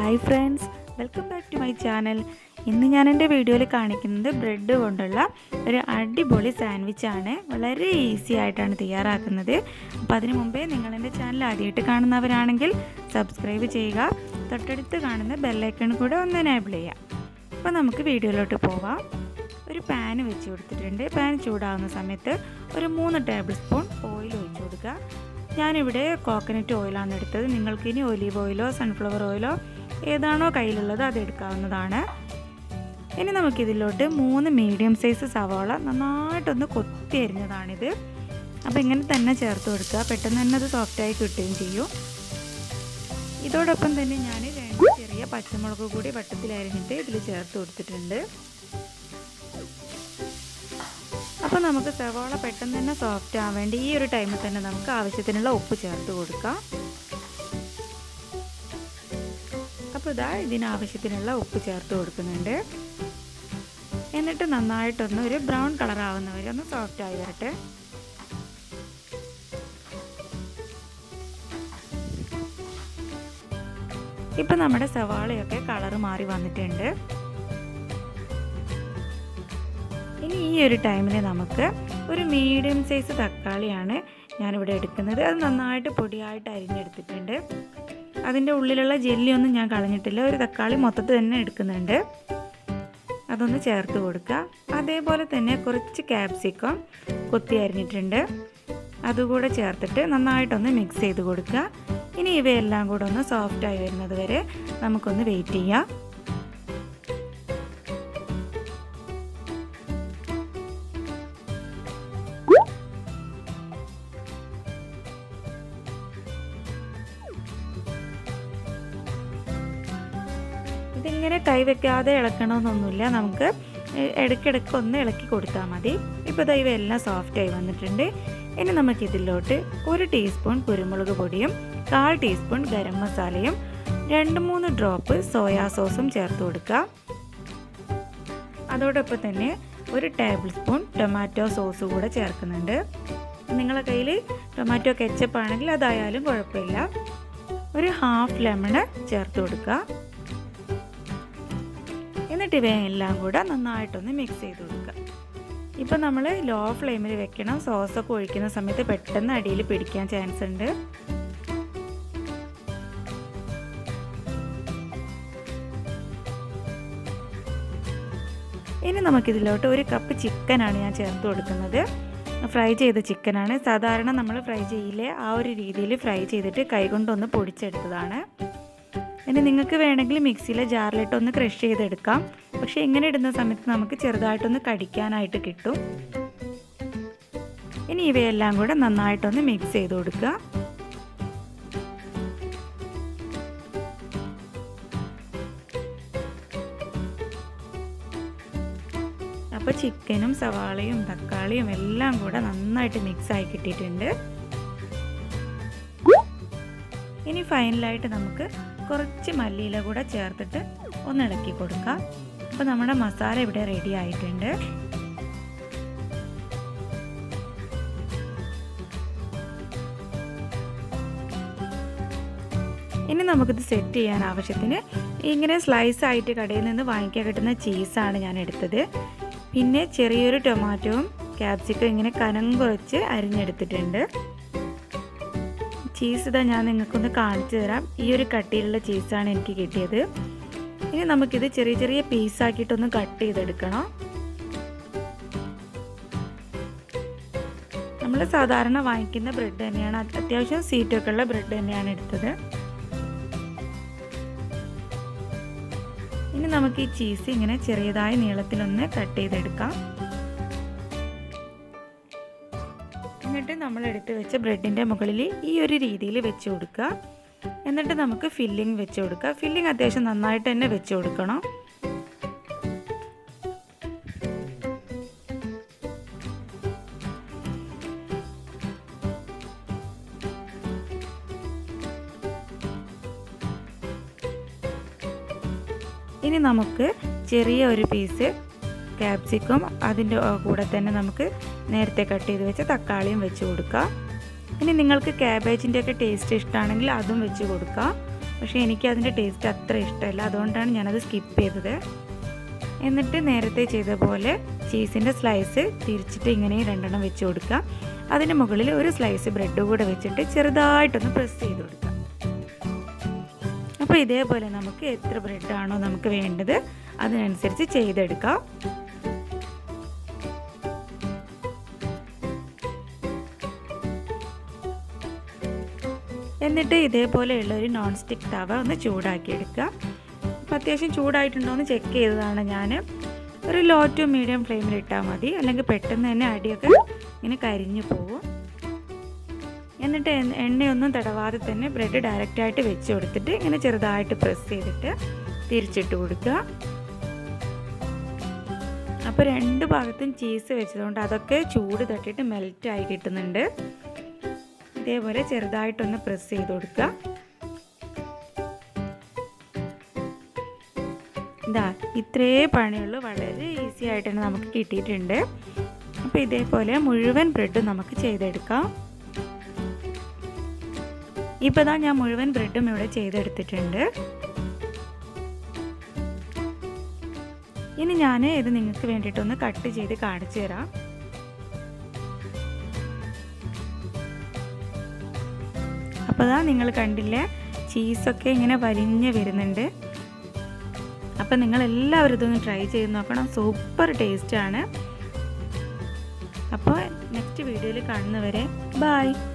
hi friends welcome back to my channel ഇന്ന് ഞാൻ എൻ്റെ വീഡിയോയിൽ കാണിക്കുന്നത് ബ്രെഡ് കൊണ്ടുള്ള ഒരു അടിപൊളി സാൻഡ്വിച്ചാണ് വളരെ ഈസി ആയിട്ടാണ് തയ്യാറാക്കുന്നത് അപ്പോൾ അതിനു മുമ്പേ നിങ്ങൾ എൻ്റെ ചാനൽ ആദ്യമായിട്ട് കാണുന്നവരാണെങ്കിൽ സബ്സ്ക്രൈബ് ചെയ്യുക തൊട്ടടുത്ത് കാണുന്ന ബെല്ലൈക്കൺ കൂടെ ഒന്ന് എനേബിൾ ചെയ്യാം അപ്പോൾ നമുക്ക് വീഡിയോയിലോട്ട് പോവാം ഒരു പാൻ വെച്ച് കൊടുത്തിട്ടുണ്ട് പാൻ ചൂടാകുന്ന സമയത്ത് ഒരു മൂന്ന് ടേബിൾ സ്പൂൺ ഓയിൽ ഒഴിച്ചു കൊടുക്കുക ഞാനിവിടെ കോക്കനട്ട് ഓയിലാണ് എടുത്തത് നിങ്ങൾക്ക് ഇനി ഒലീവ് ഓയിലോ സൺഫ്ലവർ ഓയിലോ ഏതാണോ കയ്യിലുള്ളത് അത് എടുക്കാവുന്നതാണ് ഇനി നമുക്കിതിലോട്ട് മൂന്ന് മീഡിയം സൈസ് സവാള നന്നായിട്ടൊന്ന് കൊത്തി അരിഞ്ഞതാണിത് അപ്പോൾ ഇങ്ങനെ തന്നെ ചേർത്ത് കൊടുക്കുക പെട്ടെന്ന് തന്നെ അത് സോഫ്റ്റായി കിട്ടുകയും ചെയ്യും ഇതോടൊപ്പം തന്നെ ഞാൻ രണ്ട് ചെറിയ പച്ചമുളക് കൂടി വട്ടത്തിൽ അരിഞ്ഞിട്ട് ഇതിൽ ചേർത്ത് കൊടുത്തിട്ടുണ്ട് അപ്പോൾ നമുക്ക് സവാള പെട്ടെന്ന് തന്നെ സോഫ്റ്റ് ആവാൻ വേണ്ടി ഈ ഒരു ടൈമിൽ തന്നെ നമുക്ക് ആവശ്യത്തിനുള്ള ഉപ്പ് ചേർത്ത് കൊടുക്കാം അപ്പോൾ ഇതാ ഇതിനാവശ്യത്തിനുള്ള ഉപ്പ് ചേർത്ത് കൊടുക്കുന്നുണ്ട് എന്നിട്ട് നന്നായിട്ടൊന്ന് ഒരു ബ്രൗൺ കളർ ആവുന്നവരെ ഒന്ന് സോഫ്റ്റ് ആയി വരട്ടെ ഇപ്പം നമ്മുടെ സവാളയൊക്കെ കളർ മാറി വന്നിട്ടുണ്ട് ഇനി ഈ ഒരു ടൈമിൽ നമുക്ക് ഒരു മീഡിയം സൈസ് തക്കാളിയാണ് ഞാനിവിടെ എടുക്കുന്നത് അത് നന്നായിട്ട് പൊടിയായിട്ട് അരിഞ്ഞെടുത്തിട്ടുണ്ട് അതിൻ്റെ ഉള്ളിലുള്ള ജെല്ലിയൊന്നും ഞാൻ കളഞ്ഞിട്ടില്ല ഒരു തക്കാളി മൊത്തത്തിൽ തന്നെ എടുക്കുന്നുണ്ട് അതൊന്ന് ചേർത്ത് കൊടുക്കുക അതേപോലെ തന്നെ കുറച്ച് ക്യാപ്സിക്കം കൊത്തി അരിഞ്ഞിട്ടുണ്ട് അതുകൂടെ ചേർത്തിട്ട് നന്നായിട്ടൊന്ന് മിക്സ് ചെയ്ത് കൊടുക്കുക ഇനി ഇവയെല്ലാം കൂടെ ഒന്ന് സോഫ്റ്റായി വരുന്നത് വരെ നമുക്കൊന്ന് വെയിറ്റ് ചെയ്യാം ഇതിങ്ങനെ കൈവയ്ക്കാതെ ഇളക്കണമെന്നൊന്നുമില്ല നമുക്ക് ഇടയ്ക്കിടയ്ക്ക് ഒന്ന് ഇളക്കി കൊടുത്താൽ മതി ഇപ്പോൾ ഇതാ ഇവയെല്ലാം സോഫ്റ്റായി വന്നിട്ടുണ്ട് ഇനി നമുക്കിതിലോട്ട് ഒരു ടീസ്പൂൺ കുരുമുളക് പൊടിയും കാൽ ടീസ്പൂൺ ഗരം മസാലയും രണ്ട് മൂന്ന് ഡ്രോപ്പ് സോയാ സോസും ചേർത്ത് കൊടുക്കുക അതോടൊപ്പം തന്നെ ഒരു ടേബിൾ സ്പൂൺ ടൊമാറ്റോ സോസ് കൂടെ ചേർക്കുന്നുണ്ട് നിങ്ങളുടെ കയ്യിൽ ടൊമാറ്റോ കെച്ചപ്പ് ആണെങ്കിൽ അതായാലും കുഴപ്പമില്ല ഒരു ഹാഫ് ലെമണ് ചേർത്ത് കൊടുക്കുക എന്നിട്ട് ഇവയെല്ലാം കൂടെ നന്നായിട്ടൊന്ന് മിക്സ് ചെയ്ത് കൊടുക്കുക ഇപ്പം നമ്മൾ ലോ ഫ്ലെയിമിൽ വെക്കണം സോസൊക്കെ ഒഴിക്കുന്ന സമയത്ത് പെട്ടെന്ന് അടിയിൽ പിടിക്കാൻ ചാൻസ് ഉണ്ട് ഇനി നമുക്കിതിലോട്ട് ഒരു കപ്പ് ചിക്കനാണ് ഞാൻ ചേർത്ത് കൊടുക്കുന്നത് ഫ്രൈ ചെയ്ത ചിക്കനാണ് സാധാരണ നമ്മൾ ഫ്രൈ ചെയ്യില്ലേ ആ ഒരു രീതിയിൽ ഫ്രൈ ചെയ്തിട്ട് കൈകൊണ്ടൊന്ന് പൊടിച്ചെടുത്തതാണ് ഇനി നിങ്ങൾക്ക് വേണമെങ്കിൽ മിക്സിയിലെ ജാറിലിട്ട് ഒന്ന് ക്രഷ് ചെയ്തെടുക്കാം പക്ഷേ ഇങ്ങനെ ഇടുന്ന സമയത്ത് നമുക്ക് ചെറുതായിട്ടൊന്ന് കടിക്കാനായിട്ട് കിട്ടും ഇനി ഇവയെല്ലാം കൂടെ നന്നായിട്ടൊന്ന് മിക്സ് ചെയ്ത് കൊടുക്കുക അപ്പോൾ ചിക്കനും സവാളയും തക്കാളിയും എല്ലാം കൂടെ നന്നായിട്ട് മിക്സ് ആയി കിട്ടിയിട്ടുണ്ട് ഇനി ഫൈനലായിട്ട് നമുക്ക് കുറച്ച് മല്ലിയില കൂടെ ചേർത്തിട്ട് ഒന്ന് ഇളക്കി കൊടുക്കാം അപ്പോൾ നമ്മുടെ മസാല ഇവിടെ റെഡി ആയിട്ടുണ്ട് ഇനി നമുക്കിത് സെറ്റ് ചെയ്യാൻ ആവശ്യത്തിന് ഇങ്ങനെ സ്ലൈസ് ആയിട്ട് കടയിൽ നിന്ന് വാങ്ങിക്കാൻ കിട്ടുന്ന ചീസാണ് ഞാൻ എടുത്തത് പിന്നെ ചെറിയൊരു ടൊമാറ്റോവും ക്യാപ്സിക്കം ഇങ്ങനെ കനം കുറച്ച് അരിഞ്ഞെടുത്തിട്ടുണ്ട് ചീസ് ഇതാ ഞാൻ നിങ്ങൾക്കൊന്ന് കാണിച്ചു തരാം ഈ ഒരു കട്ടിയിലുള്ള ചീസാണ് എനിക്ക് കിട്ടിയത് ഇനി നമുക്കിത് ചെറിയ ചെറിയ പീസാക്കിയിട്ടൊന്ന് കട്ട് ചെയ്തെടുക്കണം നമ്മൾ സാധാരണ വാങ്ങിക്കുന്ന ബ്രെഡ് തന്നെയാണ് അത്യാവശ്യം സീറ്റൊക്കെ ഉള്ള ബ്രെഡ് തന്നെയാണ് എടുത്തത് ഇനി നമുക്ക് ഈ ചീസ് ഇങ്ങനെ ചെറിയതായ നീളത്തിലൊന്ന് കട്ട് ചെയ്തെടുക്കാം എന്നിട്ട് നമ്മൾ എടുത്ത് വെച്ച ബ്രെഡിൻ്റെ മുകളിൽ ഈ ഒരു രീതിയിൽ വെച്ച് കൊടുക്കുക എന്നിട്ട് നമുക്ക് ഫില്ലിംഗ് വെച്ച് കൊടുക്കുക ഫില്ലിംഗ് അത്യാവശ്യം നന്നായിട്ട് തന്നെ വെച്ച് കൊടുക്കണം ഇനി നമുക്ക് ചെറിയ ഒരു പീസ് ക്യാപ്സിക്കം അതിൻ്റെ കൂടെ തന്നെ നമുക്ക് നേരത്തെ കട്ട് ചെയ്ത് വെച്ച തക്കാളിയും വെച്ച് കൊടുക്കാം ഇനി നിങ്ങൾക്ക് ക്യാബേജിൻ്റെ ഒക്കെ ടേസ്റ്റ് ഇഷ്ടമാണെങ്കിൽ അതും വെച്ച് കൊടുക്കാം പക്ഷേ എനിക്ക് അതിൻ്റെ ടേസ്റ്റ് അത്ര ഇഷ്ടമല്ല അതുകൊണ്ടാണ് ഞാനത് സ്കിപ്പ് ചെയ്തത് എന്നിട്ട് നേരത്തെ ചെയ്ത പോലെ ചീസിൻ്റെ സ്ലൈസ് തിരിച്ചിട്ട് ഇങ്ങനെ രണ്ടെണ്ണം വെച്ച് കൊടുക്കുക അതിന് മുകളിൽ ഒരു സ്ലൈസ് ബ്രെഡ് കൂടെ വെച്ചിട്ട് ചെറുതായിട്ടൊന്ന് പ്രസ് ചെയ്ത് കൊടുക്കുക അപ്പോൾ ഇതേപോലെ നമുക്ക് എത്ര ബ്രെഡാണോ നമുക്ക് വേണ്ടത് അതിനനുസരിച്ച് ചെയ്തെടുക്കാം എന്നിട്ട് ഇതേപോലെയുള്ള ഒരു നോൺ സ്റ്റിക്ക് തവ ഒന്ന് ചൂടാക്കി എടുക്കുക അപ്പോൾ അത്യാവശ്യം ചൂടായിട്ടുണ്ടോ എന്ന് ചെക്ക് ചെയ്തതാണ് ഞാൻ ഒരു ലോ ടു മീഡിയം ഫ്ലെയിമിൽ ഇട്ടാൽ മതി അല്ലെങ്കിൽ പെട്ടെന്ന് തന്നെ അടിയൊക്കെ ഇങ്ങനെ കരിഞ്ഞു പോകും എന്നിട്ട് എണ്ണയൊന്നും തടവാതെ തന്നെ ബ്രെഡ് ഡയറക്റ്റായിട്ട് വെച്ച് കൊടുത്തിട്ട് ഇങ്ങനെ ചെറുതായിട്ട് പ്രസ് ചെയ്തിട്ട് തിരിച്ചിട്ട് കൊടുക്കുക അപ്പോൾ രണ്ട് ഭാഗത്തും ചീസ് വെച്ചതുകൊണ്ട് അതൊക്കെ ചൂട് തട്ടിയിട്ട് മെൽറ്റായി കിട്ടുന്നുണ്ട് ഇതേപോലെ ചെറുതായിട്ടൊന്ന് പ്രസ് ചെയ്ത് കൊടുക്കുക ഇതാ ഇത്രേ പണിയുള്ളൂ വളരെ ഈസി ആയിട്ട് തന്നെ നമുക്ക് കിട്ടിയിട്ടുണ്ട് അപ്പോൾ ഇതേപോലെ മുഴുവൻ ബ്രെഡും നമുക്ക് ചെയ്തെടുക്കാം ഇപ്പോൾ ഇതാ ഞാൻ മുഴുവൻ ബ്രെഡും ഇവിടെ ചെയ്തെടുത്തിട്ടുണ്ട് ഇനി ഞാൻ ഇത് നിങ്ങൾക്ക് വേണ്ടിയിട്ടൊന്ന് കട്ട് ചെയ്ത് കാണിച്ചു തരാം അപ്പോൾ ഇതാ നിങ്ങൾ കണ്ടില്ലേ ചീസൊക്കെ ഇങ്ങനെ വലിഞ്ഞ് വരുന്നുണ്ട് അപ്പം നിങ്ങൾ എല്ലാവരും ഇതൊന്ന് ട്രൈ ചെയ്ത് നോക്കണം സൂപ്പർ ടേസ്റ്റാണ് അപ്പോൾ നെക്സ്റ്റ് വീഡിയോയിൽ കാണുന്നവരെ ബായ്